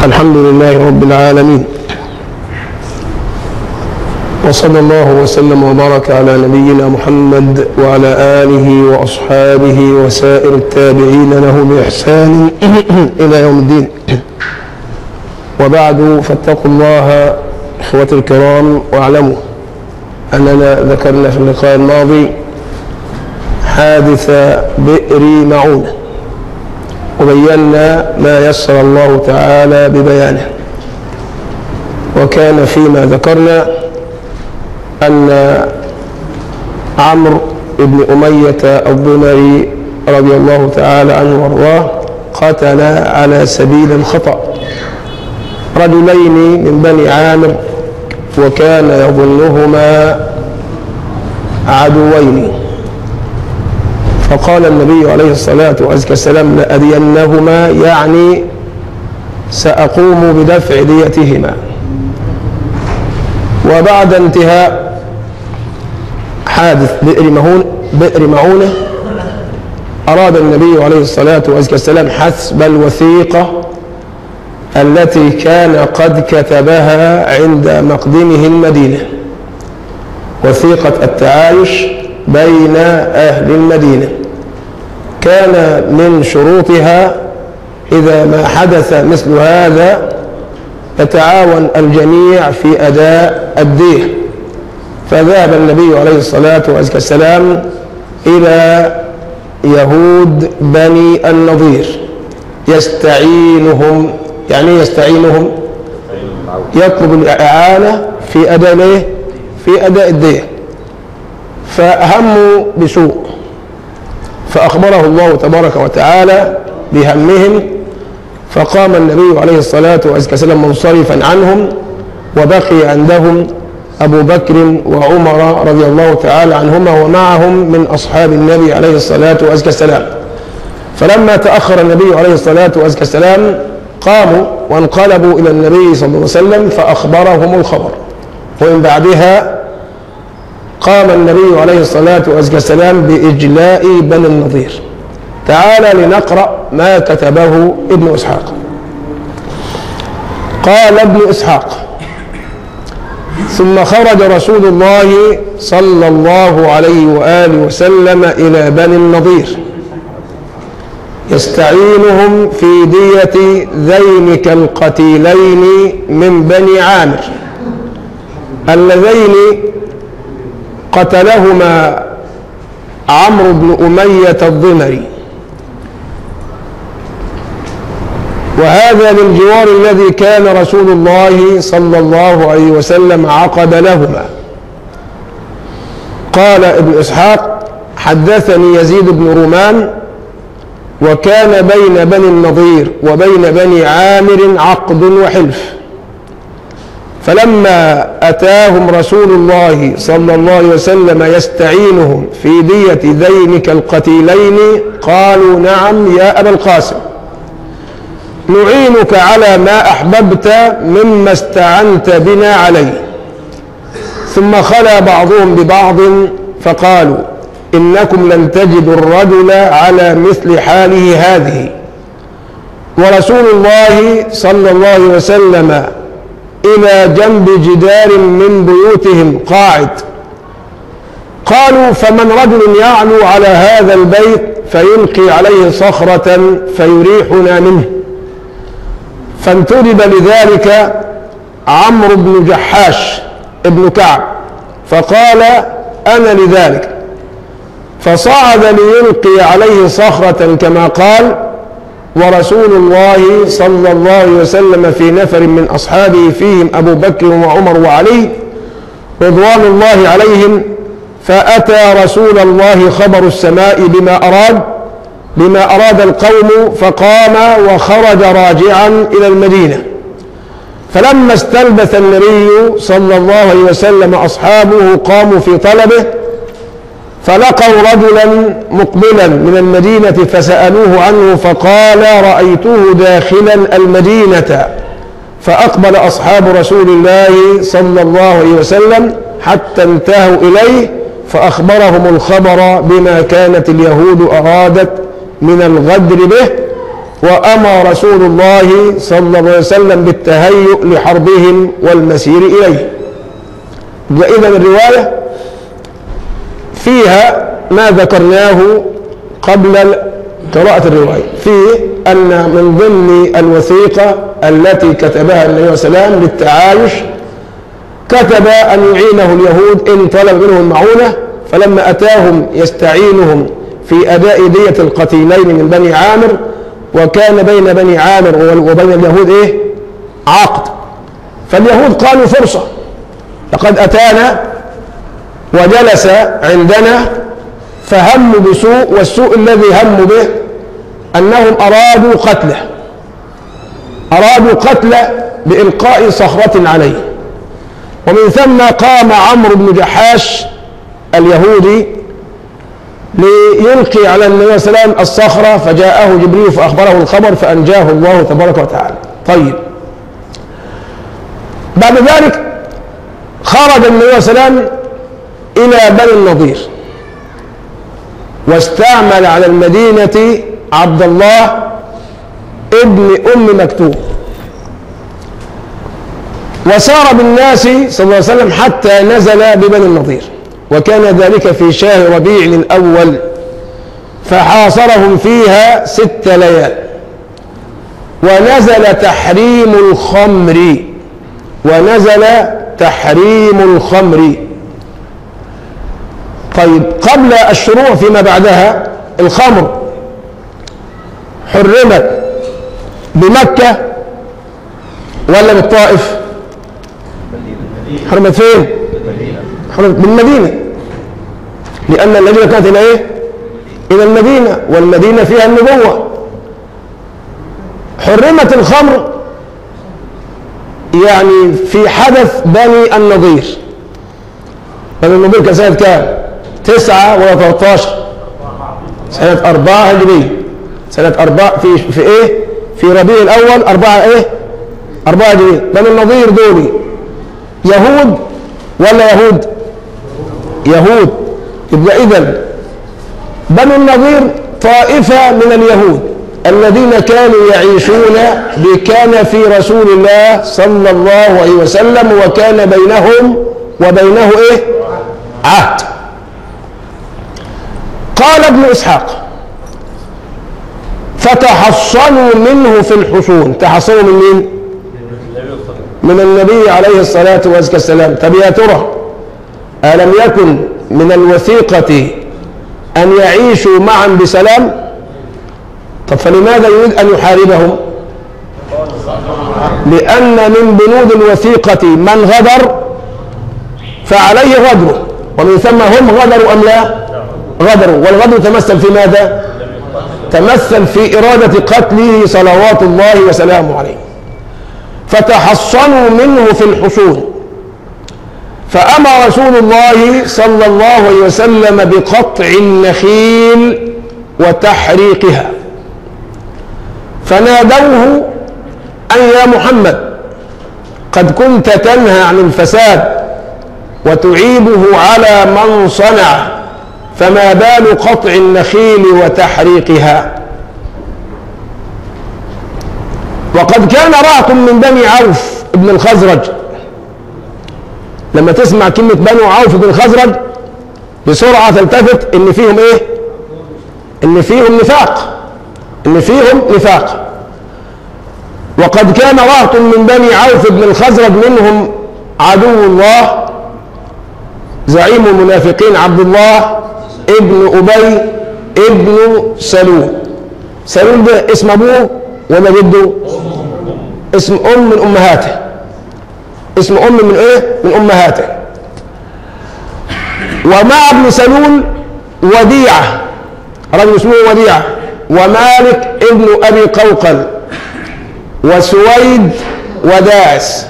الحمد لله رب العالمين وصلى الله وسلم وبارك على نبينا محمد وعلى آله وأصحابه وسائر التابعين له بإحسان إلى يوم الدين وبعد فاتقوا الله إخوتي الكرام واعلموا أننا ذكرنا في اللقاء الماضي حادث بئر معونة وبينا ما يسر الله تعالى ببيانه وكان فيما ذكرنا أن عمرو بن أمية الضمري رضي الله تعالى عنه وارضاه قتل على سبيل الخطأ رجلين من بني عامر وكان يظنهما عدوين فقال النبي عليه الصلاة والسلام لأدينهما يعني سأقوم بدفع ديتهما وبعد انتهاء حادث بئر مهون بئر معونة أراد النبي عليه الصلاة والسلام حسب الوثيقة التي كان قد كتبها عند مقدمه المدينة وثيقة التعايش بين أهل المدينة كان من شروطها إذا ما حدث مثل هذا يتعاون الجميع في أداء الديه فذهب النبي عليه الصلاة والسلام إلى يهود بني النضير يستعينهم يعني يستعينهم يطلب الإعانة في أداء في أداء الديه فهموا بسوء فأخبره الله تبارك وتعالى بهمهم فقام النبي عليه الصلاة والسلام منصرفا عنهم وبقي عندهم أبو بكر وعمر رضي الله تعالى عنهما ومعهم من أصحاب النبي عليه الصلاة والسلام فلما تأخر النبي عليه الصلاة والسلام قاموا وانقلبوا إلى النبي صلى الله عليه وسلم فأخبرهم الخبر ومن بعدها قام النبي عليه الصلاة والسلام بإجلاء بني النضير تعال لنقرأ ما كتبه ابن إسحاق قال ابن إسحاق ثم خرج رسول الله صلى الله عليه وآله وسلم إلى بني النضير يستعينهم في دية ذينك القتيلين من بني عامر اللذين قتلهما عمرو بن أمية الضمري وهذا من جوار الذي كان رسول الله صلى الله عليه وسلم عقد لهما قال ابن إسحاق حدثني يزيد بن رومان وكان بين بني النضير وبين بني عامر عقد وحلف فلما أتاهم رسول الله صلى الله عليه وسلم يستعينهم في دية ذينك القتيلين قالوا نعم يا أبا القاسم نعينك على ما أحببت مما استعنت بنا عليه ثم خلا بعضهم ببعض فقالوا إنكم لن تجدوا الرجل على مثل حاله هذه ورسول الله صلى الله عليه وسلم إلى جنب جدار من بيوتهم قاعد قالوا فمن رجل يعلو على هذا البيت فيلقي عليه صخرة فيريحنا منه فانتدب لذلك عمرو بن جحاش ابن كعب فقال أنا لذلك فصعد ليلقي عليه صخرة كما قال ورسول الله صلى الله عليه وسلم في نفر من أصحابه فيهم أبو بكر وعمر وعلي رضوان الله عليهم فأتى رسول الله خبر السماء بما أراد بما أراد القوم فقام وخرج راجعا إلى المدينة فلما استلبث النبي صلى الله عليه وسلم أصحابه قاموا في طلبه فلقوا رجلا مقبلا من المدينة فسألوه عنه فقال رأيته داخلا المدينة فأقبل أصحاب رسول الله صلى الله عليه وسلم حتى انتهوا إليه فأخبرهم الخبر بما كانت اليهود أرادت من الغدر به وأمر رسول الله صلى الله عليه وسلم بالتهيؤ لحربهم والمسير إليه وإذا الرواية فيها ما ذكرناه قبل قراءة الرواية فيه أن من ضمن الوثيقة التي كتبها النبي صلى الله عليه وسلم للتعايش كتب أن يعينه اليهود إن طلب منهم المعونة فلما أتاهم يستعينهم في أداء دية القتيلين من بني عامر وكان بين بني عامر وبين اليهود إيه؟ عقد فاليهود قالوا فرصة لقد أتانا وجلس عندنا فهموا بسوء والسوء الذي هموا به أنهم أرادوا قتله أرادوا قتله بإلقاء صخرة عليه ومن ثم قام عمرو بن جحاش اليهودي ليلقي على النبي صلى الله عليه وسلم الصخرة فجاءه جبريل فأخبره الخبر فأنجاه الله تبارك وتعالى طيب بعد ذلك خرج النبي صلى الله عليه وسلم إلى بني النضير واستعمل على المدينة عبد الله ابن أم مكتوم وسار بالناس صلى الله عليه وسلم حتى نزل ببني النضير وكان ذلك في شهر ربيع الأول فحاصرهم فيها ست ليال ونزل تحريم الخمر ونزل تحريم الخمر طيب قبل الشروع فيما بعدها الخمر حرمت بمكة ولا بالطائف حرمت فين حرمت بالمدينة لأن المدينة كانت إلى إيه إلى المدينة والمدينة فيها النبوة حرمت الخمر يعني في حدث بني النضير بني النضير كان سنة كام؟ تسعة ولا 13 سنة أربعة هجرية سنة أربعة في في إيه؟ في ربيع الأول أربعة إيه؟ أربعة هجرية بني النضير دول يهود ولا يهود؟ يهود يبقى إذا بنو النضير طائفة من اليهود الذين كانوا يعيشون بكنف رسول الله صلى الله عليه وسلم وكان بينهم وبينه ايه عهد قال ابن اسحاق فتحصنوا منه في الحصون تحصنوا من مين من النبي عليه الصلاة والسلام طب يا ترى ألم يكن من الوثيقة أن يعيشوا معا بسلام طب فلماذا يريد أن يحاربهم لأن من بنود الوثيقة من غدر فعليه غدره ومن ثم هم غدروا أم لا غدروا والغدر تمثل في ماذا تمثل في إرادة قتله صلوات الله وسلامه عليه فتحصنوا منه في الحصون فأمر رسول الله صلى الله عليه وسلم بقطع النخيل وتحريقها فنادوه أن يا محمد قد كنت تنهى عن الفساد وتعيبه على من صنع فما بال قطع النخيل وتحريقها وقد كان رهط من بني عوف بن الخزرج لما تسمع كلمة بنو عوف بن الخزرج بسرعة تلتفت ان فيهم ايه ان فيهم نفاق ان فيهم نفاق وقد كان رهط من بني عوف بن الخزرج منهم عدو الله زعيم المنافقين عبد الله ابن أبي ابن سلول سلول ده اسم أبوه ولا جده اسم أم من أمهاته اسم أم من إيه من أمهاته ومع ابن سلول وديعة رجل اسمه وديعة ومالك ابن أبي قوقل وسويد وداعس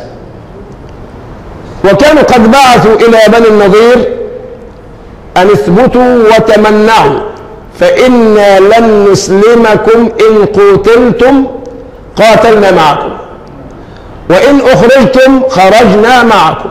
وكانوا قد بعثوا إلى بني النضير أن اثبتوا وتمنعوا فإنا لن نسلمكم إن قتلتم قاتلنا معكم وإن أخرجتم خرجنا معكم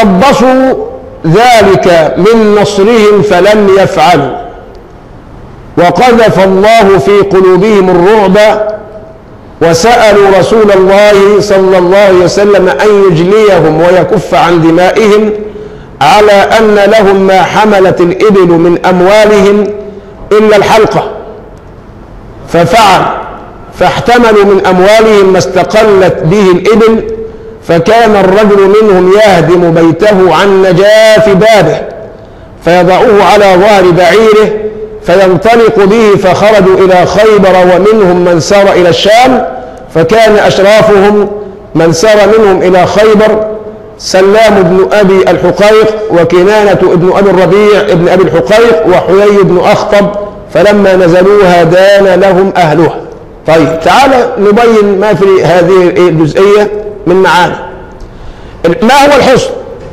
فتربصوا ذلك من نصرهم فلم يفعلوا وقذف الله في قلوبهم الرعب وسألوا رسول الله صلى الله عليه وسلم أن يجليهم ويكف عن دمائهم على أن لهم ما حملت الإبل من أموالهم إلا الحلقة ففعل فاحتملوا من أموالهم ما استقلت به الإبل فكان الرجل منهم يهدم بيته عن نجاف بابه فيضعوه على ظهر بعيره فينطلق به فخرجوا إلى خيبر ومنهم من سار إلى الشام فكان أشرافهم من سار منهم إلى خيبر سلام بن أبي الحقيق وكنانة بن أبي الربيع بن أبي الحقيق وحيي بن أخطب فلما نزلوها دان لهم أهلها طيب تعال نبين ما في هذه الجزئية من معاني ما هو الحصن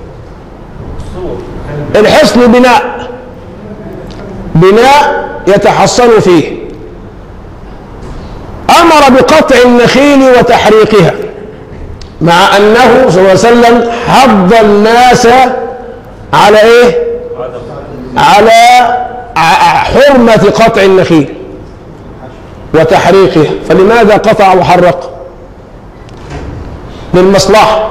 الحصن بناء بناء يتحصن فيه أمر بقطع النخيل وتحريقها مع أنه صلى الله عليه وسلم حض الناس على إيه على حرمة قطع النخيل وتحريقها فلماذا قطع وحرق للمصلحة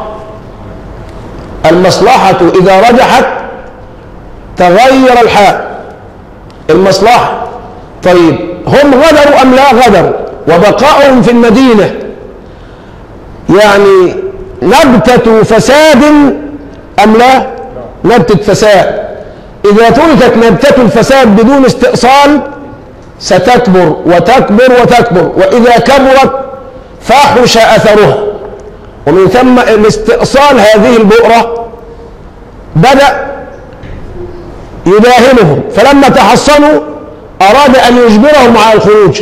المصلحة إذا رجحت تغير الحال المصلحة طيب هم غدروا أم لا غدروا وبقاؤهم في المدينة يعني نبتة فساد أم لا نبتة فساد إذا تركت نبتة الفساد بدون استئصال ستكبر وتكبر وتكبر وإذا كبرت فحش أثرها ومن ثم الاستئصال هذه البؤرة بدأ يداهمهم فلما تحصنوا أراد أن يجبرهم على الخروج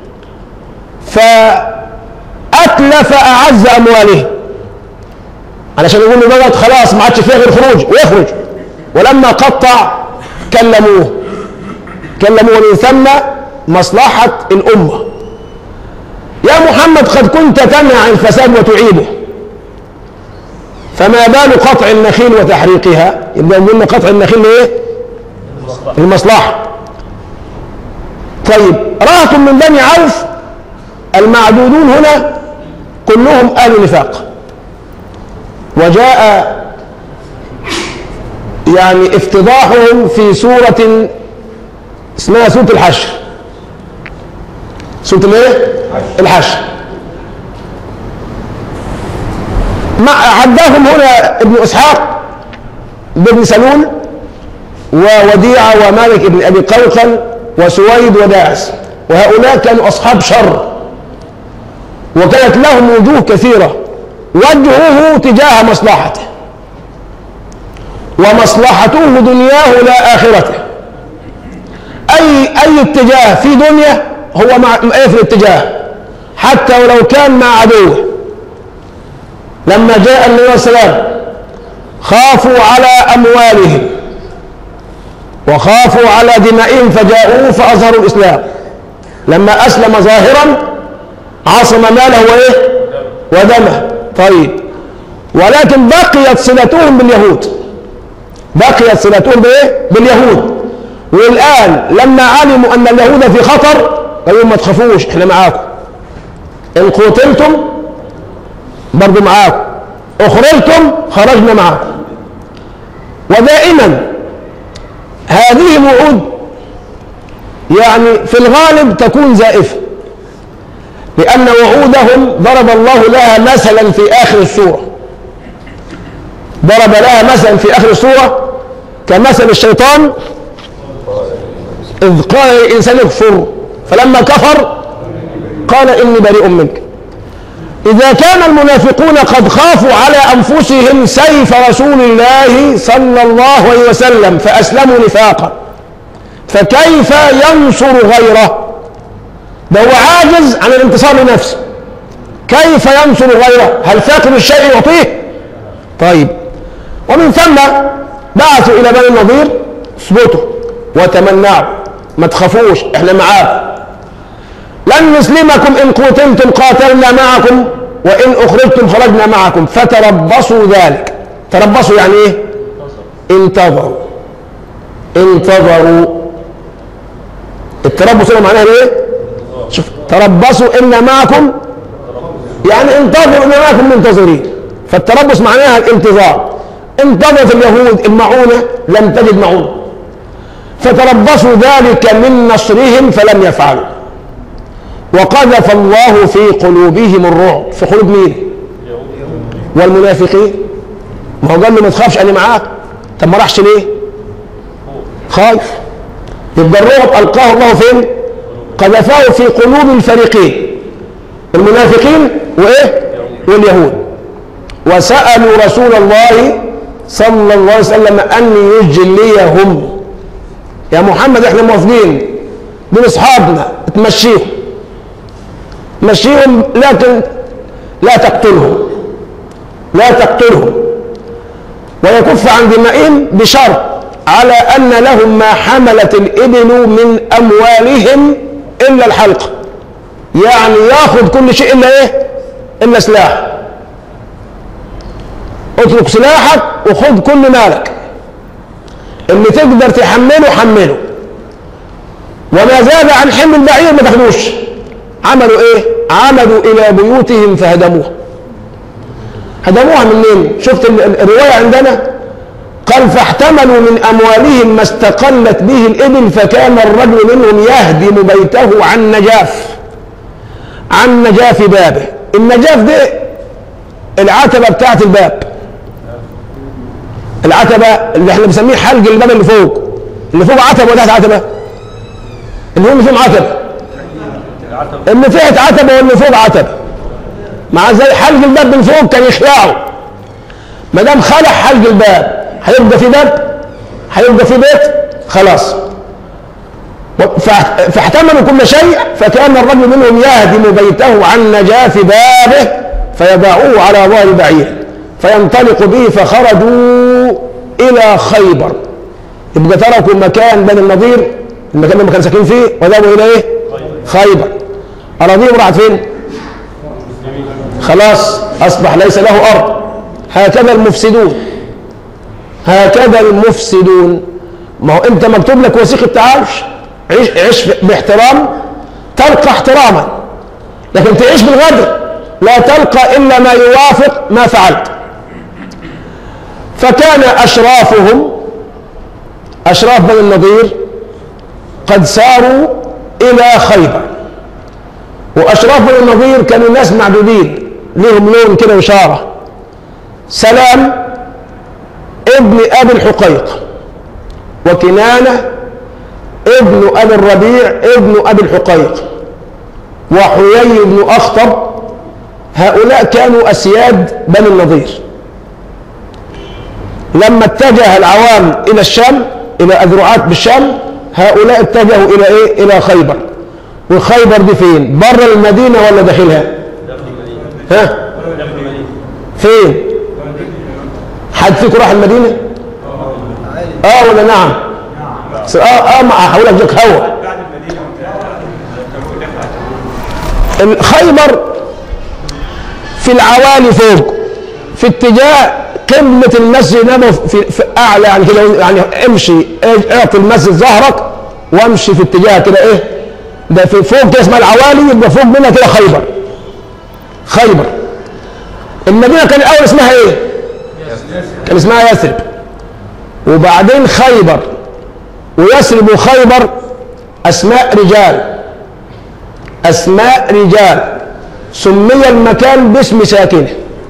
فأتلف أعز أموالهم علشان يقول له بقت خلاص ما عادش فيها غير خروج ويخرج ولما قطع كلموه كلموه من ثم مصلحة الأمة يا محمد قد كنت تنهى عن الفساد وتعيده فما بال قطع النخيل وتحريقها يبقى قلنا قطع النخيل ايه المصلحة طيب رأة من بني عوف المعدودون هنا كلهم أهل نفاق وجاء يعني افتضاحهم في سورة اسمها سورة الحشر سورة الايه؟ الحشر مع عداهم هنا ابن اسحاق بن سلول ووديعة ومالك بن ابي قوقل وسويد وداعس وهؤلاء كانوا اصحاب شر وكانت لهم وجوه كثيرة وجهه تجاه مصلحته ومصلحته دنياه لا آخرته أي أي اتجاه في دنيا هو مع إيه في الاتجاه حتى ولو كان مع عدوه لما جاء النبي صلى الله عليه وسلم خافوا على أموالهم وخافوا على دمائهم فجاءوه فأظهروا الإسلام لما أسلم ظاهرا عصم ماله وإيه ودمه طيب ولكن بقيت صلتهم باليهود بقيت صلتهم بايه باليهود والان لما علموا ان اليهود في خطر قالوا ما تخافوش احنا معاكم ان قتلتم برضو معاكم اخرجتم خرجنا معاكم ودائما هذه الوعود يعني في الغالب تكون زائفه لان وعودهم ضرب الله لها مثلا في اخر السوره ضرب لها مثلا في اخر السوره كمثل الشيطان اذ قال الانسان اكفر فلما كفر قال اني بريء منك اذا كان المنافقون قد خافوا على انفسهم سيف رسول الله صلى الله عليه وسلم فاسلموا نفاقا فكيف ينصر غيره ده هو عاجز عن الانتصار لنفسه كيف ينصر غيره هل فاقد الشيء يعطيه طيب ومن ثم بعثوا الى بني النضير اثبتوا وتمنعوا ما تخافوش احنا معاكم لن نسلمكم ان قتلتم قاتلنا معكم وان اخرجتم خرجنا معكم فتربصوا ذلك تربصوا يعني ايه انتظروا انتظروا التربص هنا معناها ايه شوف تربصوا ان معكم يعني انتظروا ان معكم منتظرين فالتربص معناها الانتظار انتظرت اليهود المعونه لم تجد معونه فتربصوا ذلك من نصرهم فلم يفعلوا وقذف الله في قلوبهم الرعب في قلوب مين والمنافقين ما هو قال له ما تخافش انا معاك طب ما راحش ليه خايف يبقى الرعب القاه الله فين قذفه في قلوب الفريقين المنافقين وايه واليهود وسالوا رسول الله صلى الله عليه وسلم ان يجليهم يا محمد احنا موافقين دول اصحابنا تمشيهم مشيهم لكن لا تقتلهم لا تقتلهم ويكف عن دمائهم بشرط على أن لهم ما حملت الإبل من أموالهم إلا الحلقة يعني ياخذ كل شيء إلا إيه إلا سلاح اترك سلاحك وخذ كل مالك اللي تقدر تحمله حمله وما زاد عن حمل البعير ما تاخدوش عملوا ايه عمدوا الى بيوتهم فهدموها هدموها منين شفت الروايه عندنا قال فاحتملوا من اموالهم ما استقلت به الابل فكان الرجل منهم يهدم بيته عن نجاف عن نجاف بابه النجاف ده العتبه بتاعت الباب العتبه اللي احنا بنسميه حلق الباب اللي فوق اللي فوق عتبه ولا تحت عتبه اللي هم فيهم عتبه اللي تحت عتبه واللي فوق عتبه مع زي حلق الباب من فوق كان يخلعه ما دام خلع حلق الباب هيبقى في باب هيبقى في بيت خلاص فاحتملوا كل شيء فكان الرجل منهم يهدم بيته عن نجاف بابه فيضعوه على ظهر بعير فينطلق به فخرجوا الى خيبر يبقى تركوا مكان بني النضير المكان اللي كانوا ساكنين فيه وذهبوا الى ايه؟ خيبر اراضيهم راحت فين؟ خلاص اصبح ليس له ارض هكذا المفسدون هكذا المفسدون ما هو انت مكتوب لك وثيقه تعايش عيش عيش باحترام تلقى احتراما لكن تعيش بالغدر لا تلقى الا ما يوافق ما فعلت فكان اشرافهم اشراف بني النضير قد ساروا الى خيبر واشراف بني النضير كانوا ناس معدودين لهم لون كده وشاره سلام ابن ابي الحقيق وكنانه ابن ابي الربيع ابن ابي الحقيق وحيي بن اخطب هؤلاء كانوا اسياد بني النضير لما اتجه العوام الى الشام الى اذرعات بالشام هؤلاء اتجهوا الى ايه الى خيبر وخيبر دي فين بره المدينه ولا داخلها ها فين حد فيكم راح المدينه اه ولا نعم اه اه ما هقول لك جاك هوا خيبر في العوالي فوق في اتجاه قمة المسجد نبو في, في أعلى يعني كده يعني امشي اعطي المسجد ظهرك وامشي في اتجاه كده ايه ده في فوق كده اسمها العوالي يبقى فوق منها كده خيبر خيبر المدينة كان الأول اسمها ايه؟ كان اسمها يثرب وبعدين خيبر ويثرب وخيبر أسماء رجال أسماء رجال سمي المكان باسم ساكنه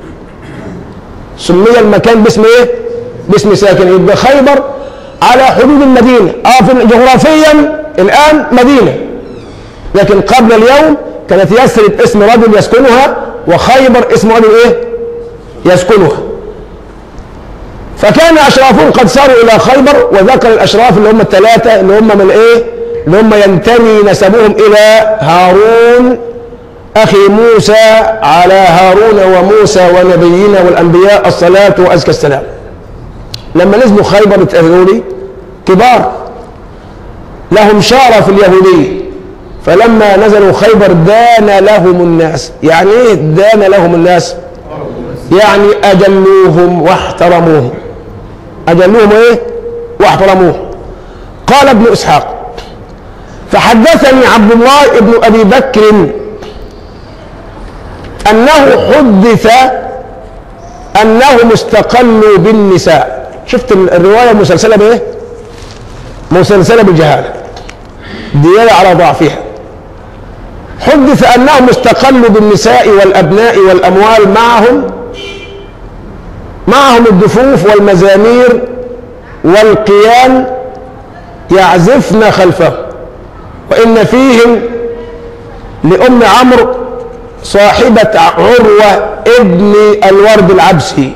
سمي المكان باسم ايه؟ باسم ساكنه يبقى خيبر على حدود المدينة اه في جغرافيا الآن مدينة لكن قبل اليوم كانت يثرب اسم رجل يسكنها وخيبر اسم رجل ايه؟ يسكنها فكان اشرافهم قد ساروا الى خيبر وذكر الاشراف اللي هم الثلاثه اللي هم من ايه؟ اللي هم ينتمي نسبهم الى هارون اخي موسى على هارون وموسى ونبينا والانبياء الصلاه وازكى السلام. لما نزلوا خيبر اتأذنوا لي كبار لهم شاره في اليهوديه فلما نزلوا خيبر دان لهم الناس يعني ايه دان لهم الناس يعني اجلوهم واحترموهم اجلوهم ايه واحترموهم قال ابن اسحاق فحدثني عبد الله ابن ابي بكر انه حدث انهم استقلوا بالنساء شفت الروايه مسلسله بايه مسلسله بالجهاله دلاله على ضعفها حدث انهم استقلوا بالنساء والابناء والاموال معهم معهم الدفوف والمزامير والقيان يعزفن خلفه وان فيهم لام عمرو صاحبه عروه ابن الورد العبسي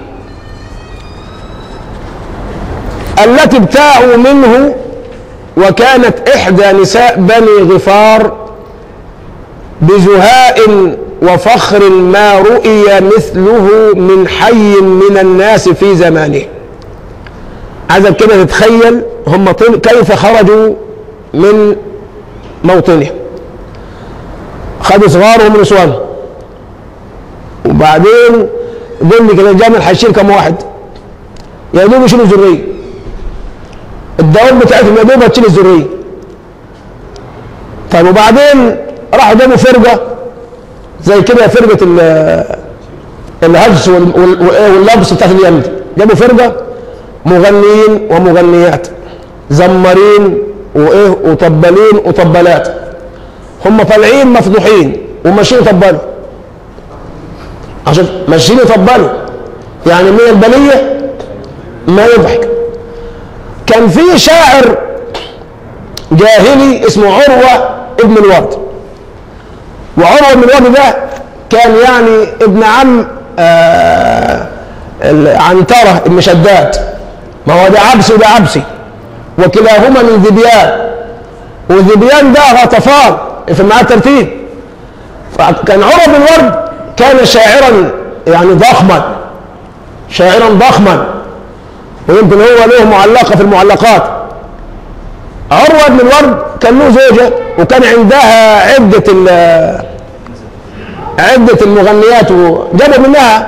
التي ابتاعوا منه وكانت احدى نساء بني غفار بزهاء وفخر ما رؤي مثله من حي من الناس في زمانه عايزك كده تتخيل هم طل... كيف خرجوا من موطنه خدوا صغارهم ونسوانهم وبعدين قول لي كده الجامع هيشيل كم واحد يا دوب يشيلوا ذريه الدوام بتاعتهم يا دوب هتشيل الذريه طيب وبعدين راحوا جابوا فرقه زي كده فرقه ال- الهجس وال- وال- واللبس بتاعت اليمن دي. جابوا فرقه مغنيين ومغنيات زمارين وايه وطبالين وطبالات هم طالعين مفضوحين وماشيين يطبلوا عشان ماشيين يطبلوا يعني من البليه ما يضحك كان في شاعر جاهلي اسمه عروه ابن الورد وعروه بن الورد ده كان يعني ابن عم آه ال- عنتره بن شداد ما هو ده عبسي وده عبسي وكلاهما من ذبيان والذبيان ده غطفان في معاه الترتيب فكان عروه بن الورد كان شاعرا يعني ضخما شاعرا ضخما ويمكن هو له معلقه في المعلقات عروه بن الورد كان له زوجه وكان عندها عده ال- عده المغنيات وجابوا منها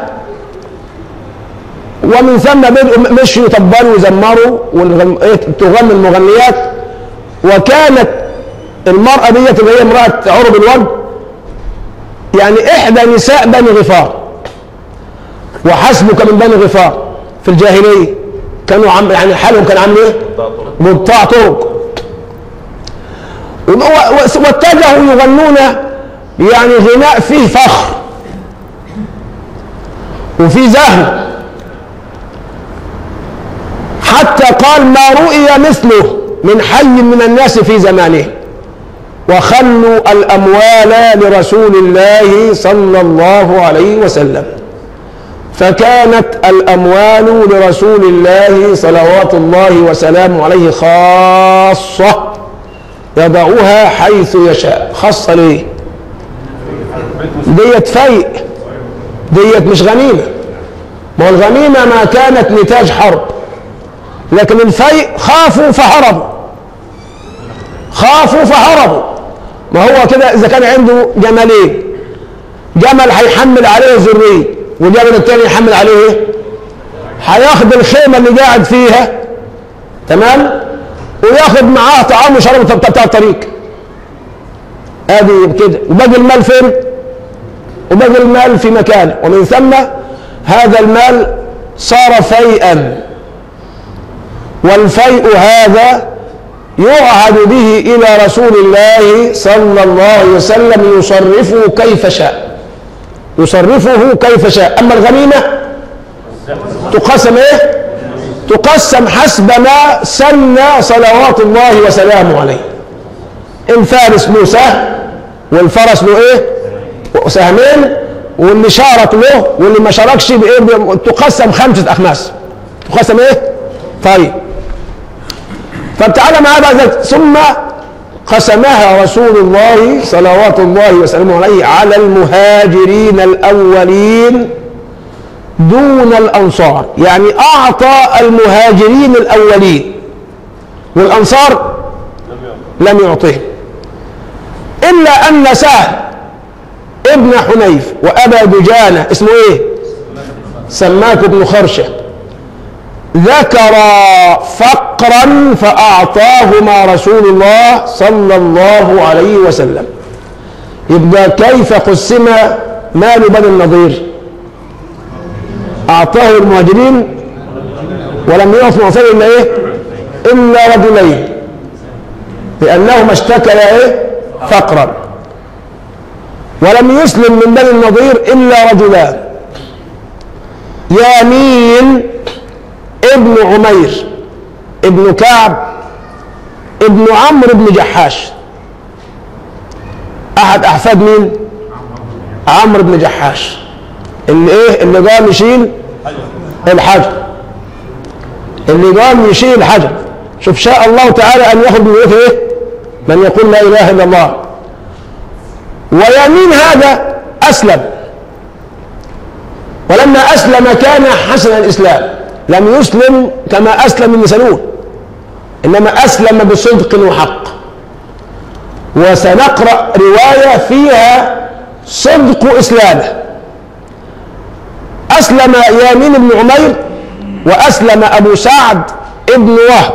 ومن ثم بدأوا مشوا يطبلوا ويزمروا والغن- إيه، تغني المغنيات وكانت المرأة ديت اللي هي امرأة عروة بن ورد يعني إحدى نساء بني غفار وحسبك من بني غفار في الجاهلية كانوا عم يعني حالهم كان عامل إيه؟ قطاع طرق و- و- واتجهوا يغنون يعني غناء فيه فخر وفيه زهو حتى قال ما رؤي مثله من حي من الناس في زمانه وخلوا الأموال لرسول الله صلى الله عليه وسلم فكانت الأموال لرسول الله صلوات الله وسلامه عليه خاصة يضعها حيث يشاء خاصة ليه ديت فيء ديت مش غنيمة ما هو الغنيمة ما كانت نتاج حرب لكن الفيء خافوا فهربوا خافوا فهربوا ما هو كده اذا كان عنده جملين جمل هيحمل عليه ذريه والجمل الثاني يحمل عليه ايه هياخد الخيمه اللي قاعد فيها تمام وياخد معاه طعام وشراب بتاع بتاع الطريق ادي كده وباقي المال فين وباقي المال في مكانه ومن ثم هذا المال صار فيئا والفيء هذا يعهد به إلى رسول الله صلى الله عليه وسلم يصرفه كيف شاء يصرفه كيف شاء أما الغنيمة تقسم إيه؟ تقسم حسب ما سن صلوات الله وسلامه عليه الفارس له سهم والفرس له إيه؟ سهمين واللي شارك له واللي ما شاركش بإيه؟ تقسم خمسة أخماس تقسم إيه؟ طيب فتعالى معاه بعد ذلك ثم قسمها رسول الله صلوات الله وسلامه عليه على المهاجرين الأولين دون الأنصار يعني أعطى المهاجرين الأولين والأنصار لم يعطهم إلا أن سهل ابن حنيف وأبا دجانة اسمه إيه سماك بن خرشة ذكر فقرا فأعطاهما رسول الله صلى الله عليه وسلم يبقى كيف قسم مال بني النضير أعطاه المهاجرين ولم يعط معصر إلا إيه إلا رجلين لأنهما اشتكيا إيه فقرا ولم يسلم من بني النضير إلا رجلان يامين ابن عمير ابن كعب ابن عمرو بن جحاش احد احفاد مين عمرو بن جحاش اللي ايه اللي قام يشيل الحجر اللي قام يشيل الحجر شوف شاء الله تعالى ان ياخذ من يده ايه من يقول لا اله الا الله ويمين هذا اسلم ولما اسلم كان حسن الاسلام لم يسلم كما اسلم ابن سلول انما اسلم بصدق وحق وسنقرا روايه فيها صدق اسلامه اسلم يامين بن عمير واسلم ابو سعد ابن وهب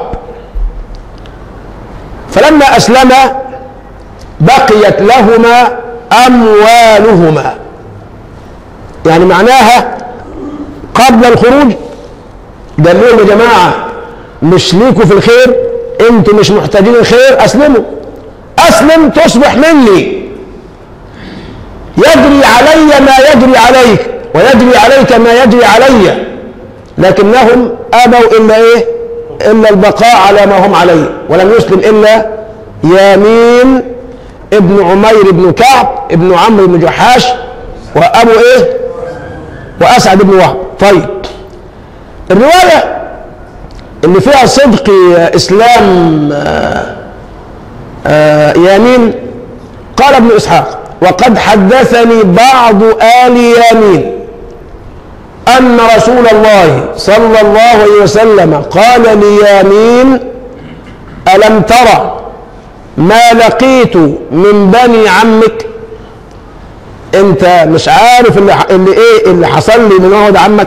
فلما اسلم بقيت لهما اموالهما يعني معناها قبل الخروج قال لهم يا جماعه مش ليكوا في الخير انتوا مش محتاجين الخير اسلموا اسلم تصبح مني يجري علي ما يجري عليك ويجري عليك ما يجري علي لكنهم ابوا الا ايه الا البقاء على ما هم عليه ولم يسلم الا يامين ابن عمير بن كعب ابن عمرو بن جحاش وابو ايه واسعد بن وهب طيب الروايه اللي فيها صدق اسلام آآ آآ يامين قال ابن اسحاق وقد حدثني بعض ال يامين ان رسول الله صلى الله عليه وسلم قال ليامين الم ترى ما لقيت من بني عمك انت مش عارف اللي, اللي ايه اللي حصل لي من عهد عمك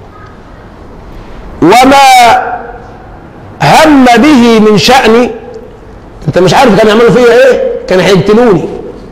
وما هم به من شأني انت مش عارف كانوا يعملوا فيا ايه كانوا هيقتلوني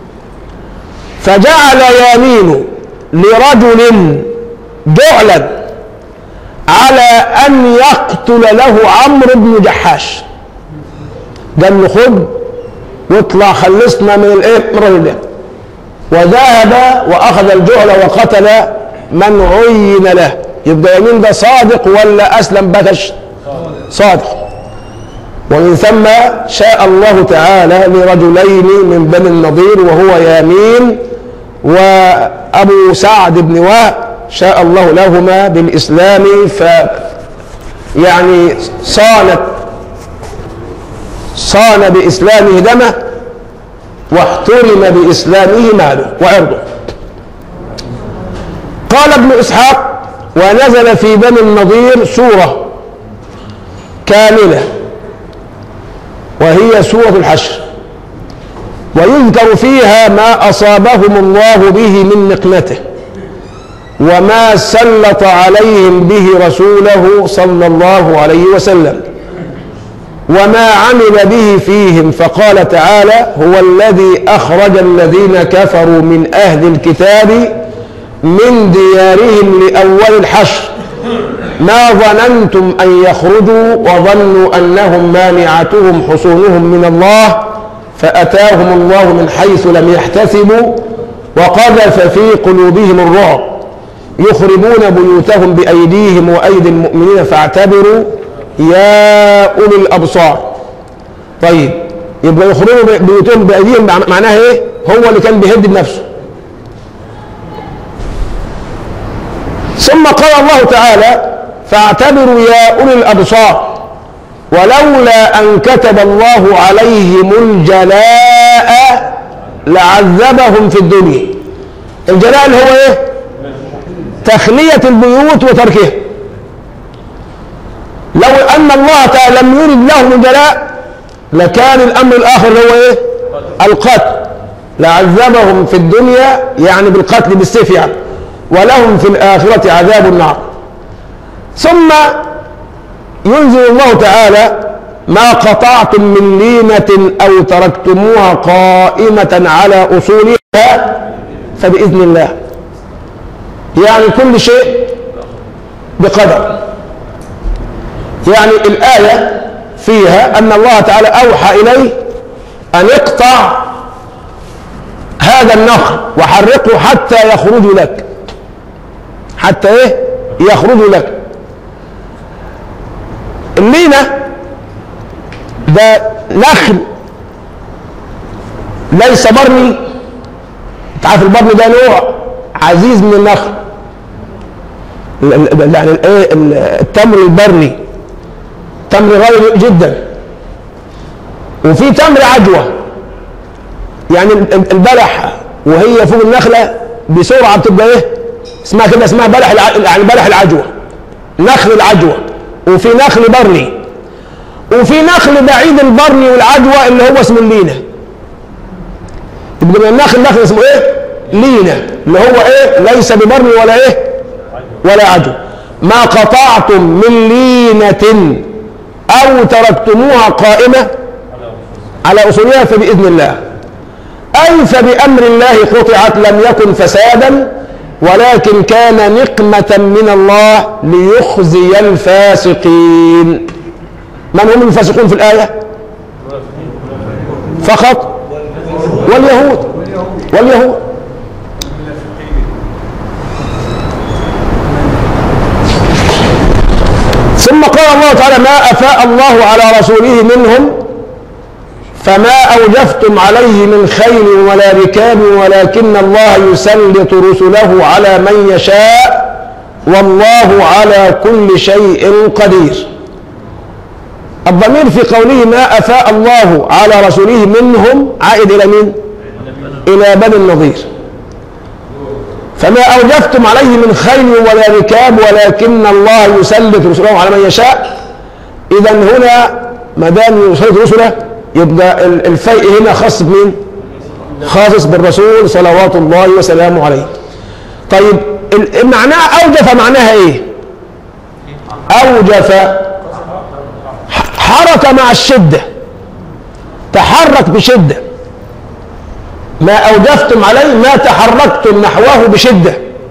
فجعل يمين لرجل جعلا على ان يقتل له عمرو بن جحاش قال له خد واطلع خلصنا من الايه من الرجل ده وذهب واخذ الجعل وقتل من عين له يبقى يمين ده صادق ولا اسلم بكش صادق ومن ثم شاء الله تعالى لرجلين من بني النضير وهو يامين وابو سعد بن وهب شاء الله لهما بالاسلام ف يعني صانت صان باسلامه دمه واحترم باسلامه ماله وعرضه قال ابن اسحاق ونزل في بني النضير سوره كامله وهي سوره الحشر ويذكر فيها ما اصابهم الله به من نقمته وما سلط عليهم به رسوله صلى الله عليه وسلم وما عمل به فيهم فقال تعالى هو الذي اخرج الذين كفروا من اهل الكتاب من ديارهم لاول الحشر ما ظننتم ان يخرجوا وظنوا انهم مانعتهم حصونهم من الله فاتاهم الله من حيث لم يحتسبوا وقذف في قلوبهم الرعب يخربون بيوتهم بايديهم وايدي المؤمنين فاعتبروا يا اولي الابصار طيب يبقى يخرجوا بيوتهم بايديهم معناها ايه هو اللي كان بيهد بنفسه ثم قال الله تعالى فاعتبروا يا اولي الابصار ولولا ان كتب الله عليهم الجلاء لعذبهم في الدنيا الجلاء اللي هو ايه تخليه البيوت وتركها لو ان الله تعالى لم يرد لهم الجلاء لكان الامر الاخر اللي هو ايه القتل لعذبهم في الدنيا يعني بالقتل بالسيف يعني ولهم في الآخرة عذاب النار ثم ينزل الله تعالى ما قطعتم من لينة أو تركتموها قائمة على أصولها فبإذن الله يعني كل شيء بقدر يعني الآية فيها أن الله تعالى أوحى إليه أن اقطع هذا النخل وحرقه حتى يخرج لك حتى ايه يخرج لك اللينة ده نخل ليس برني انت عارف البرني ده نوع عزيز من النخل ال- ال- يعني الايه ال- التمر البرني تمر غالي جدا وفي تمر عجوه يعني ال- ال- البلح وهي فوق النخله بسرعه بتبقى ايه اسمها كده اسمها بلح الع... يعني بلح العجوه نخل العجوه وفي نخل برني وفي نخل بعيد البرني والعجوه اللي هو اسمه اللينه يبقى من النخل نخل اسمه ايه لينه اللي هو ايه ليس ببرني ولا ايه ولا عجوه ما قطعتم من لينه او تركتموها قائمه على اصولها فباذن الله أي فبأمر الله قطعت لم يكن فسادا ولكن كان نقمة من الله ليخزي الفاسقين من هم الفاسقون في الآية فقط واليهود واليهود ثم قال الله تعالى ما أفاء الله على رسوله منهم فما أوجفتم عليه من خيل ولا ركاب ولكن الله يسلط رسله على من يشاء والله على كل شيء قدير الضمير في قوله ما أفاء الله على رسوله منهم عائد إلى مين؟ إلى بني النضير فما أوجفتم عليه من خيل ولا ركاب ولكن الله يسلط رسله على من يشاء إذا هنا ما دام يسلط رسله يبقى ال- الفيء هنا خاص بمين؟ خاص بالرسول صلوات الله وسلامه عليه. طيب ال- معناها أوجف معناها إيه؟ أوجف ح- حرك مع الشدة تحرك بشدة ما أوجفتم عليه ما تحركتم نحوه بشدة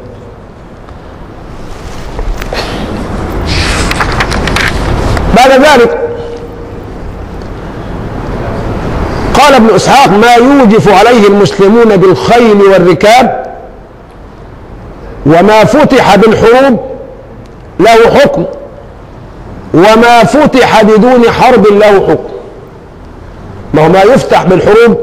بعد ذلك قال ابن اسحاق ما يوجف عليه المسلمون بالخيل والركاب وما فتح بالحروب له حكم وما فتح بدون حرب له حكم ما هو ما يفتح بالحروب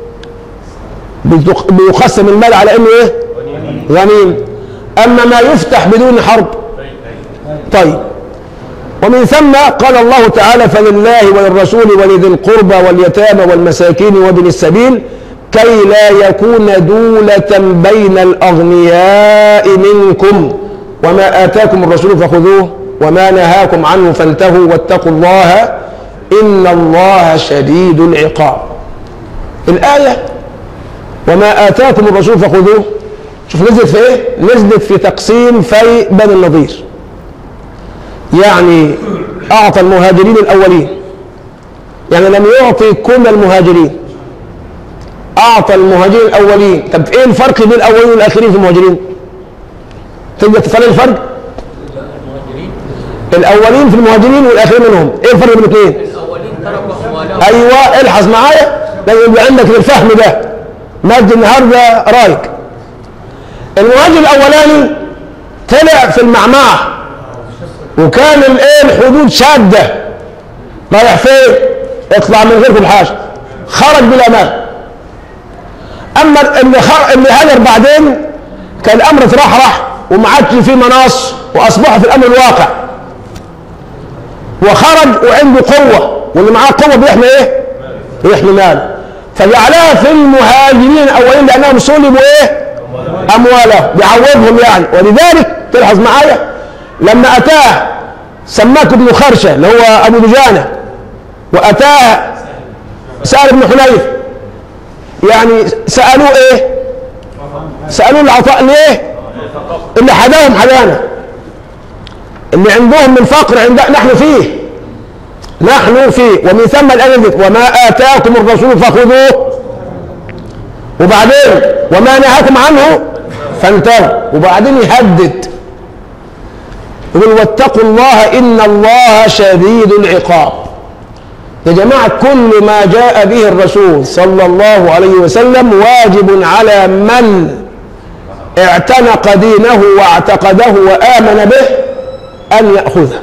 بتق- بيقسم المال على انه ايه غنيم اما ما يفتح بدون حرب طيب ومن ثم قال الله تعالى فلله وللرسول ولذي القربى واليتامى والمساكين وابن السبيل كي لا يكون دولة بين الأغنياء منكم وما آتاكم الرسول فخذوه وما نهاكم عنه فانتهوا واتقوا الله إن الله شديد العقاب الآية وما آتاكم الرسول فخذوه شوف نزلت في إيه؟ نزلت في تقسيم في بني النضير يعني أعطى المهاجرين الأولين يعني لم يعطي كل المهاجرين أعطى المهاجرين الأولين طب إيه الفرق بين الأولين والآخرين في المهاجرين؟ تقدر تفرق الفرق؟ الأولين في المهاجرين والآخرين منهم إيه الفرق بين الاثنين؟ الاولين تركوا اموالهم أيوه الحظ معايا لازم يبقى عندك الفهم ده مجد النهارده رايك المهاجر الأولاني طلع في المعمعة وكان الايه الحدود شاده رايح فين؟ اطلع من غيركم حاجه خرج بالامان اما اللي خر... اللي هاجر بعدين كان الامر اترحرح وما عادش فيه مناص واصبحوا في الامر الواقع وخرج وعنده قوه واللي معاه قوه بيحمي ايه؟ بيحمي مال فجعلها في المهاجرين الاولين لانهم سلبوا ايه؟ اموالهم بيعوضهم يعني ولذلك تلحظ معايا لما اتاه سماك بن خرشه اللي هو ابو دجانه واتاه سأل بن حنيف يعني سالوه ايه؟ سالوه العطاء ليه؟ اللي حداهم حدانا اللي عندهم من فقر عند نحن فيه نحن فيه ومن ثم الآية دي، وما آتاكم الرسول فخذوه وبعدين وما نهاكم عنه فانتهوا وبعدين يهدد يقول واتقوا الله إن الله شديد العقاب يا جماعة كل ما جاء به الرسول صلى الله عليه وسلم واجب على من اعتنق دينه واعتقده وآمن به أن يأخذه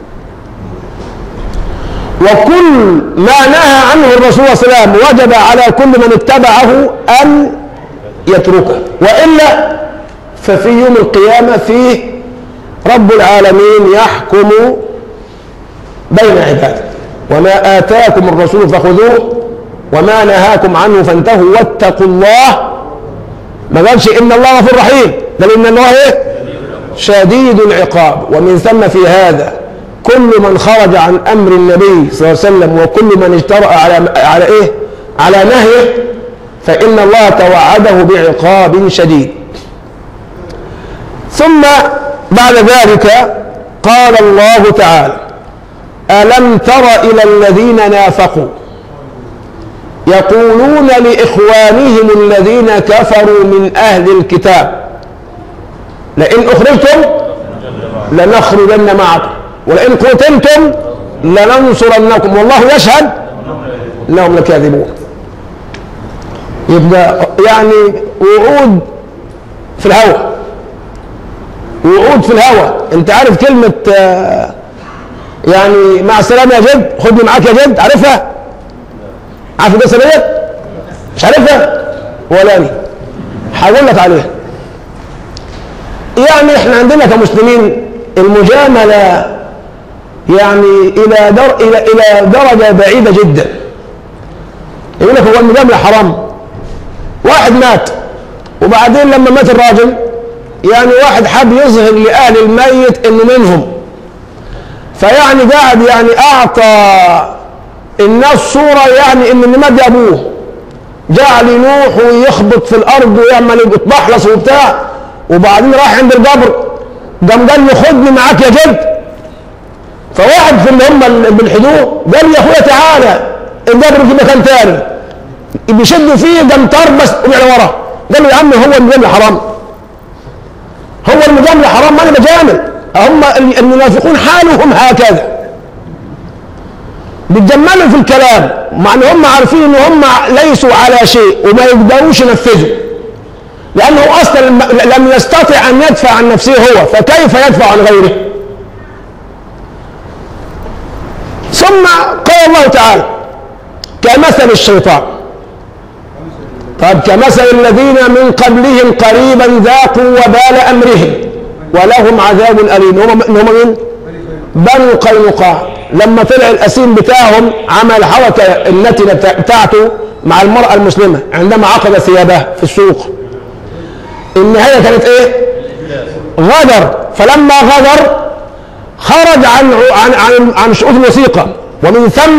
وكل ما نهى عنه الرسول صلى الله عليه وسلم وجب على كل من اتبعه أن يتركه وإلا ففي يوم القيامة فيه رب العالمين يحكم بين عباده وما آتاكم الرسول فخذوه وما نهاكم عنه فانتهوا واتقوا الله ما قالش إن الله غفور رحيم بل إن الله إيه؟ شديد العقاب ومن ثم في هذا كل من خرج عن أمر النبي صلى الله عليه وسلم وكل من اجترأ على على إيه؟ على نهيه فإن الله توعده بعقاب شديد ثم بعد ذلك قال الله تعالى ألم تر إلى الذين نافقوا يقولون لإخوانهم الذين كفروا من أهل الكتاب لئن أخرجتم لنخرجن معكم ولئن قتلتم لننصرنكم والله يشهد إنهم لكاذبون يبقى يعني وعود في الهوى وعود في الهوى انت عارف كلمة آه، يعني مع السلامة يا جد خدني معاك يا جد عارفها عارف القصة ديت مش عارفها ولا أنا هقول لك عليها يعني احنا عندنا كمسلمين المجاملة يعني إلى در إلى إلى درجة بعيدة جدا يقول لك هو المجاملة حرام واحد مات وبعدين لما مات الراجل يعني واحد حب يظهر لأهل الميت إنه منهم فيعني قاعد يعني أعطى الناس صورة يعني إن اللي مات ده أبوه جعل ينوح ويخبط في الأرض ويعمل يتبحلص وبتاع وبعدين راح عند القبر قام قال له خدني معاك يا جد فواحد في اللي هم اللي بالحدود قال لي يا اخويا تعالى القبر في مكان تاني بيشد فيه قام تربس وقع وراه قال له يا عم هو المجامله حرام هو المجامله حرام ما انا بجامل هم المنافقون حالهم هكذا بيتجملوا في الكلام مع ان هم عارفين ان هم ليسوا على شيء وما يقدروش ينفذوا لانه اصلا لم يستطع ان يدفع عن نفسه هو فكيف يدفع عن غيره ثم قال الله تعالى كمثل الشيطان طيب كمثل الذين من قبلهم قريبا ذاقوا وبال امرهم ولهم عذاب اليم هم هم مين؟ بنو قينقاع لما طلع الاسيم بتاعهم عمل حركه النتنه بتاعته مع المراه المسلمه عندما عقد ثيابها في السوق النهايه كانت ايه؟ غدر فلما غدر خرج عن عن عن, عن شؤون الوثيقه ومن ثم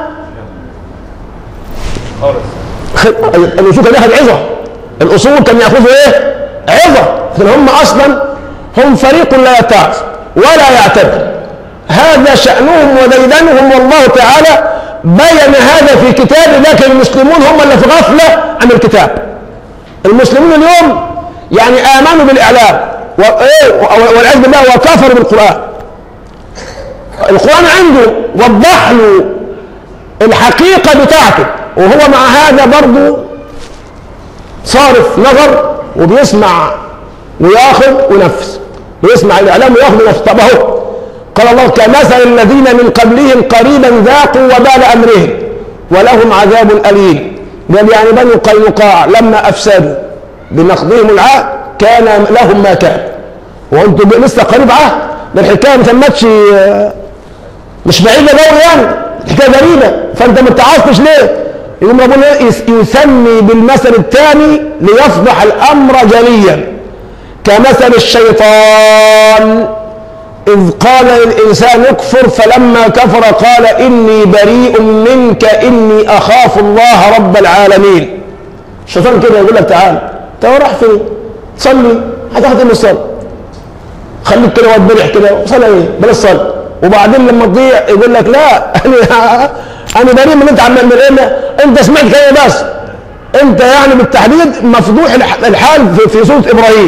الوثيقه دي اخذ عظه الاصول كان ياخذوا ايه؟ عظه لكن هم اصلا هم فريق لا يتعظ ولا يعتبر هذا شأنهم وديدنهم والله تعالى بين هذا في كتابه لكن المسلمون هم اللي في غفلة عن الكتاب المسلمون اليوم يعني آمنوا بالإعلام والعياذ بالله وكفروا بالقرآن القرآن عنده وضح له الحقيقة بتاعته وهو مع هذا برضه صارف نظر وبيسمع وياخذ ونفس ويسمع الإعلام وياخذ ونفس طب أهو قال الله كمثل الذين من قبلهم قريبا ذاقوا وبال امرهم ولهم عذاب اليم قال يعني بنو قينقاع لما افسدوا بنقضهم العهد كان لهم ما كان وانتم لسه قريب عهد ده الحكايه ما تمتش مش بعيده قوي يعني الحكايه غريبه فانت ما اتعظتش ليه؟ يقوم ربنا يسمي بالمثل الثاني ليفضح الامر جليا كمثل الشيطان إذ قال للإنسان اكفر فلما كفر قال إني بريء منك إني أخاف الله رب العالمين الشيطان كده يقول لك تعال انت راح فين؟ تصلي هتاخد من الصلاة خليك كده واتبرح كده صلى ايه؟ بلاش صلاة وبعدين لما تضيع يقول لك لا انا انا بريء من اللي انت عمال من ايه انت سمعت كلمه بس انت يعني بالتحديد مفضوح الح- الحال في, في سوره ابراهيم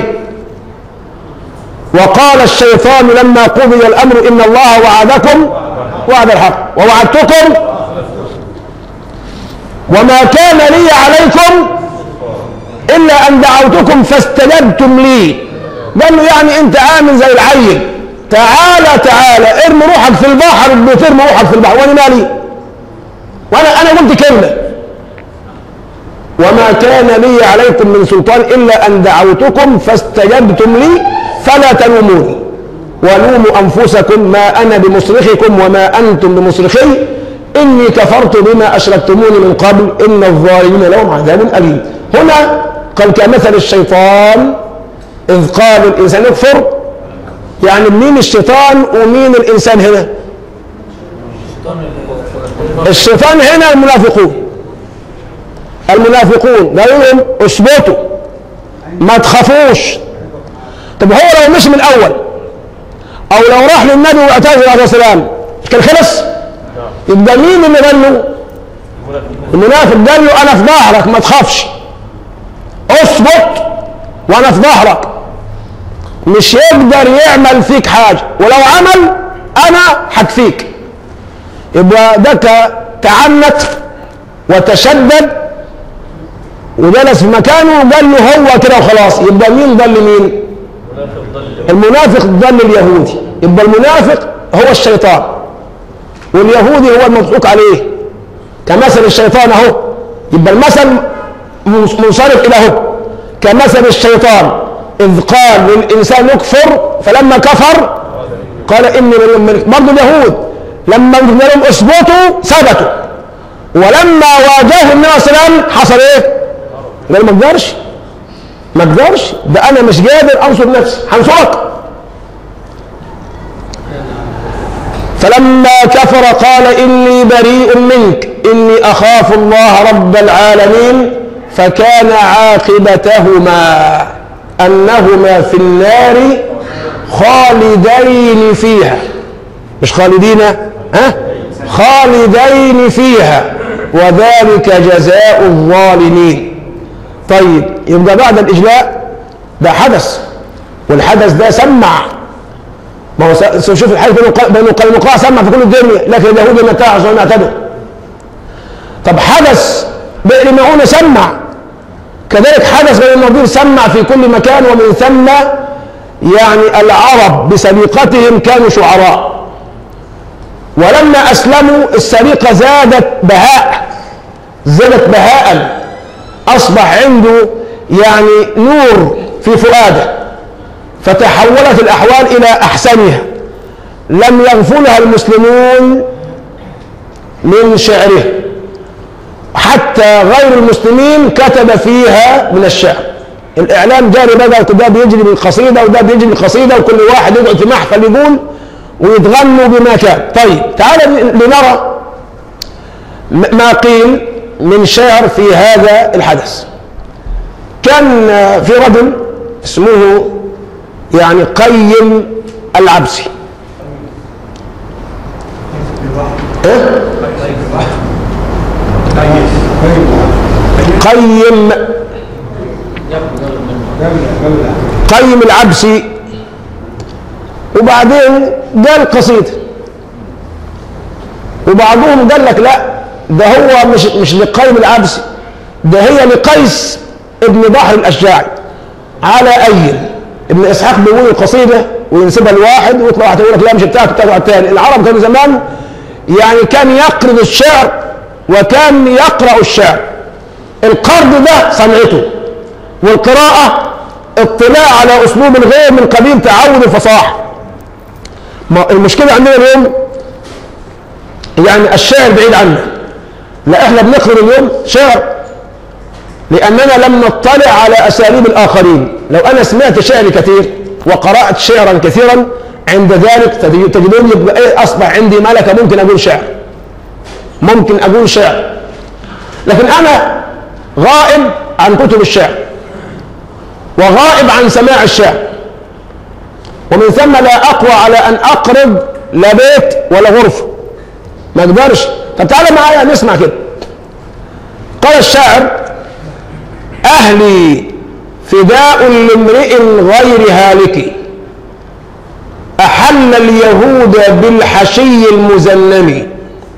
وقال الشيطان لما قضي الامر ان الله وعدكم وعد الحق ووعدتكم وما كان لي عليكم الا ان دعوتكم فاستجبتم لي قال له يعني انت امن زي العيل تعالى تعالى ارمي روحك في البحر بترمي روحك في البحر وانا مالي وانا انا قلت كلمه وما كان لي عليكم من سلطان الا ان دعوتكم فاستجبتم لي فلا تلوموني ولوموا انفسكم ما انا بمصرخكم وما انتم بمصرخي اني كفرت بما اشركتموني من قبل ان الظالمين لهم عذاب اليم هنا قال كمثل الشيطان اذ قال الانسان يكفر يعني مين الشيطان ومين الانسان هنا الشيطان هنا المنافقون المنافقون قالوا لهم اثبتوا ما تخافوش طب هو لو مشي من الاول او لو راح للنبي واعتذر عليه السلام كان خلص يبقى مين اللي قال له المنافق قال له انا في ظهرك ما تخافش اثبت وانا في ظهرك مش يقدر يعمل فيك حاجه ولو عمل انا هكفيك يبقى ده ك- تعنت وتشدد وجلس في مكانه وقال له هو كده وخلاص يبقى مين ضل مين المنافق ضل اليهودي يبقى المنافق هو الشيطان واليهودي هو المضحوك عليه كمثل الشيطان اهو يبقى المثل منصرف الى اهو كمثل الشيطان اذ قال للانسان يكفر فلما كفر قال اني من الملك برضه اليهود لما قلنا لهم اثبتوا ثبتوا ولما واجهوا النبي صلى الله عليه وسلم حصل ايه؟ قال ما اقدرش ما اقدرش ده انا مش قادر انصر نفسي هنصرك فلما كفر قال اني بريء منك اني اخاف الله رب العالمين فكان عاقبتهما انهما في النار خالدين فيها مش خالدين ها خالدين فيها وذلك جزاء الظالمين طيب يبقى بعد الاجلاء ده حدث والحدث ده سمع ما هو س- شوف الحدث بنو ق- بنو قينقاع سمع في كل الدنيا لكن اليهود ما اتعظوا وما اعتدوا طب حدث بئر معونه سمع كذلك حدث بني النضير سمع في كل مكان ومن ثم يعني العرب بسليقتهم كانوا شعراء ولما اسلموا السليقه زادت بهاء زادت بهاء اصبح عنده يعني نور في فؤاده فتحولت الاحوال الى احسنها لم يغفلها المسلمون من شعره حتى غير المسلمين كتب فيها من الشعر الاعلام جاري بدا ده بيجري من قصيده وده بيجري من قصيده وكل واحد يقعد في محفل يقول ويتغنوا بما كان طيب تعال لنرى م- ما قيل من شعر في هذا الحدث كان آه، في رجل اسمه يعني قيم العبسي إيه؟ قيم قيم العبسي وبعدين قال قصيده وبعضهم قال لك لا ده هو مش مش لقيم العبسي ده هي لقيس ابن بحر الاشجاعي على اي ابن اسحاق بيقول القصيده وينسبها لواحد ويطلع واحد يقول لك لا مش بتاعته بتاعته على الثاني العرب كانوا زمان يعني كان يقرض الشعر وكان يقرا الشعر القرض ده صنعته والقراءه اطلاع على اسلوب الغير من قبيل تعود الفصاحه ما المشكله عندنا اليوم يعني الشعر بعيد عنا لا احنا بنقرا اليوم شعر لاننا لم نطلع على اساليب الاخرين لو انا سمعت شعر كثير وقرات شعرا كثيرا عند ذلك تجد- تجدون يبقى ايه اصبح عندي ملكه ممكن اقول شعر ممكن اقول شعر لكن انا غائب عن كتب الشعر وغائب عن سماع الشعر ومن ثم لا اقوى على ان اقرض لا بيت ولا غرفة ما اقدرش طب تعالى معايا نسمع كده قال الشاعر أهلي فداء لامرئ غير هالك أحل اليهود بالحشي المزلم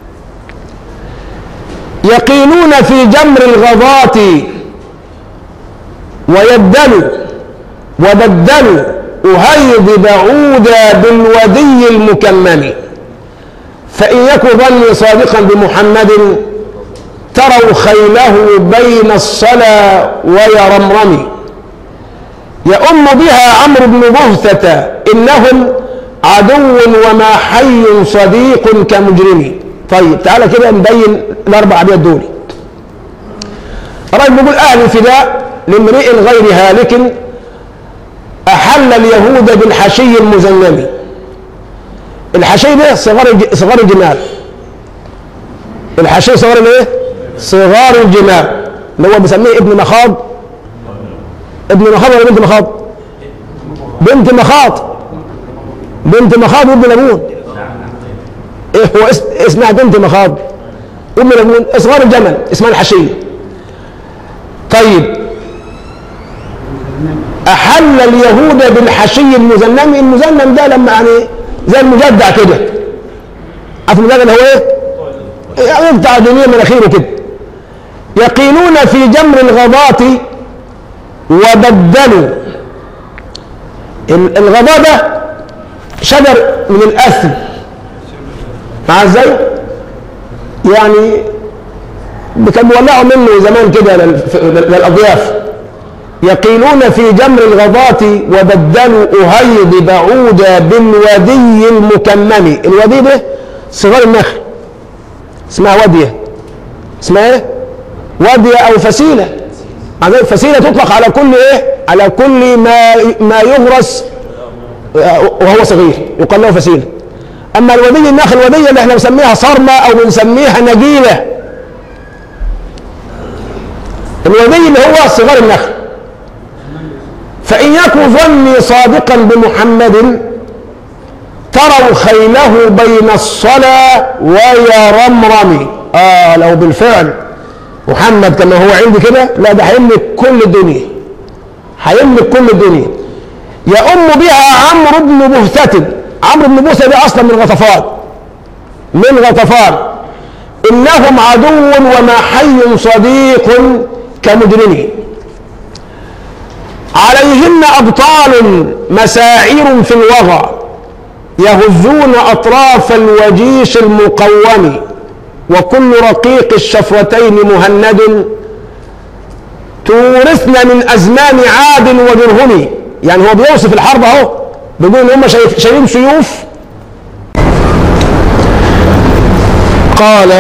يقيلون في جمر الغضاة ويبدلوا وبدلوا أهيض بعودا بالودي المكمم فإن يك ظني صادقا بمحمد تروا خيله بين الصلا ويرمرم يؤم بها عمرو بن بهتة إنهم عدو وما حي صديق كمجرم طيب تعالى كده نبين الأربع أبيات دول الراجل بيقول أهل الفداء لامرئ غير هالك أحل اليهود بالحشي المزلم الحشي ده صغار الج- صغار الجمال الحشي صغار الايه؟ صغار الجمال اللي هو بيسميه ابن مخاض ابن مخاض ولا بنت مخاض؟ بنت مخاض بنت مخاض وابن لبون ايه هو اسم اسمها بنت مخاض ابن لبون صغار الجمل اسمها الحشي طيب أحل اليهود بالحشي المزنم المزنم ده لما يعني زي المجدع كده عارف المجدع اللي هو ايه؟ يعني بتاع دنيا مناخيره كده يقيلون في جمر الغضاة وبدلوا ال- الغضاء ده شجر من الأثم مع ازاي؟ يعني كانوا بيولعوا منه زمان كده للف- للأضياف يقيلون في جمر الغضاة وبدلوا أهيض بعودا بالودي المكمم الودي ده صغار النخل اسمها ودية اسمها ايه؟ ودية أو فسيلة مع ذلك فسيلة تطلق على كل ايه؟ على كل ما ما يغرس وهو صغير يقال له فسيلة أما الودي النخل الودية اللي احنا بنسميها صرمة أو بنسميها نجيلة الودي اللي هو صغار النخل فإن يكن ظني صادقا بمحمد تروا خيله بين الصلا ويرمرم آه لو بالفعل محمد كما هو عندي كده لا ده هيملك كل الدنيا هيملك كل الدنيا يؤم بها عمرو بن بهتة عمرو بن بهتة ده أصلا من غطفان من غطفان إنهم عدو وما حي صديق كمجرمين عليهن أبطال مساعير في الوغى يهزون أطراف الوجيش المقوم وكل رقيق الشفرتين مهند تورثن من أزمان عاد ودرهم يعني هو بيوصف الحرب أهو بيقول إن هم شايف- شايلين سيوف قال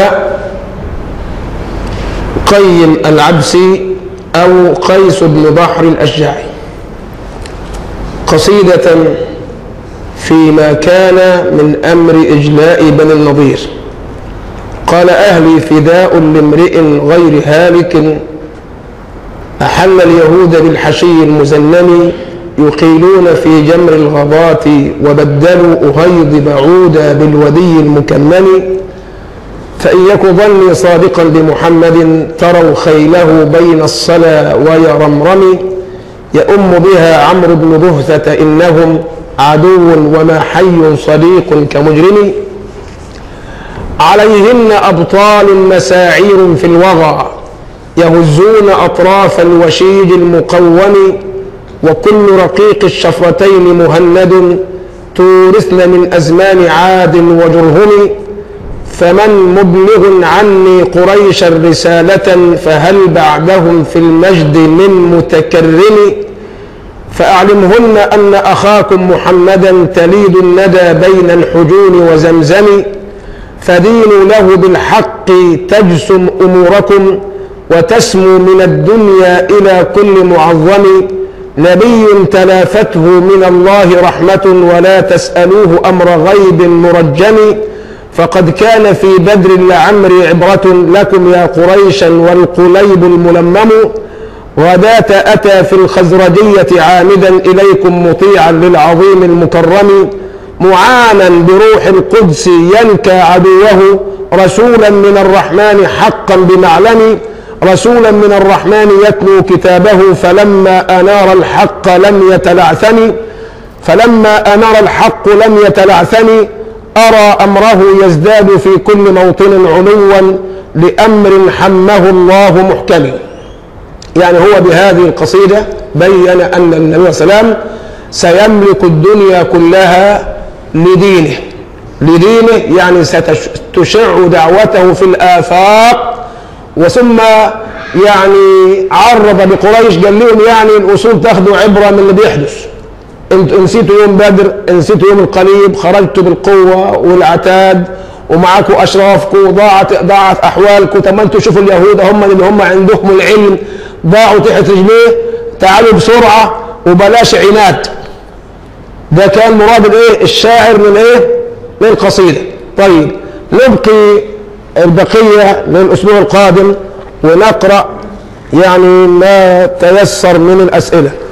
قيم العبسي أو قيس بن بحر الأشجعي قصيدة فيما كان من أمر إجلاء بني النضير قال أهلي فداء لامرئ غير هالك أحل اليهود بالحشي المزنم يقيلون في جمر الغضاة وبدلوا أهيض بعودا بالودي المكمم فإن يك ظني صادقا بمحمد تروا خيله بين الصلا ويرمرم يؤم بها عمرو بن بهثة إنهم عدو وما حي صديق كمجرم عليهن أبطال مساعير في الوغى يهزون أطراف الوشيج المقوم وكل رقيق الشفرتين مهند تورثن من أزمان عاد وجرهم فمن مبلغ عني قريشا رسالة فهل بعدهم في المجد من متكرم فأعلمهن أن أخاكم محمدا تليد الندى بين الحجون وزمزم فدينوا له بالحق تجسم أموركم وتسمو من الدنيا إلى كل معظم نبي تلافته من الله رحمة ولا تسألوه أمر غيب مرجم فقد كان في بدر لعمري عبرة لكم يا قريشا والقليب الملمم غداة أتى في الخزرجية عامدا إليكم مطيعا للعظيم المكرم معانا بروح القدس ينكى عدوه رسولا من الرحمن حقا بمعلم رسولا من الرحمن يتلو كتابه فلما أنار الحق لم يتلعثم فلما أنار الحق لم يتلعثم أرى أمره يزداد في كل موطن علوا لأمر حمه الله محكم يعني هو بهذه القصيدة بين أن النبي صلى الله عليه وسلم سيملك الدنيا كلها لدينه لدينه يعني ستشع دعوته في الآفاق وثم يعني عرض بقريش قال لهم يعني الأصول تاخذوا عبرة من اللي بيحدث انتوا نسيتوا يوم بدر نسيتوا يوم القليب خرجتوا بالقوة والعتاد ومعاكم أشرافكم وضاعت ضاعت أحوالكم طب ما انتوا شوفوا اليهود هم اللي هم عندهم العلم ضاعوا تحت رجليه تعالوا بسرعة وبلاش عناد ده كان مراد الايه الشاعر من ايه من القصيدة طيب نبقي البقية للأسبوع القادم ونقرأ يعني ما تيسر من الأسئلة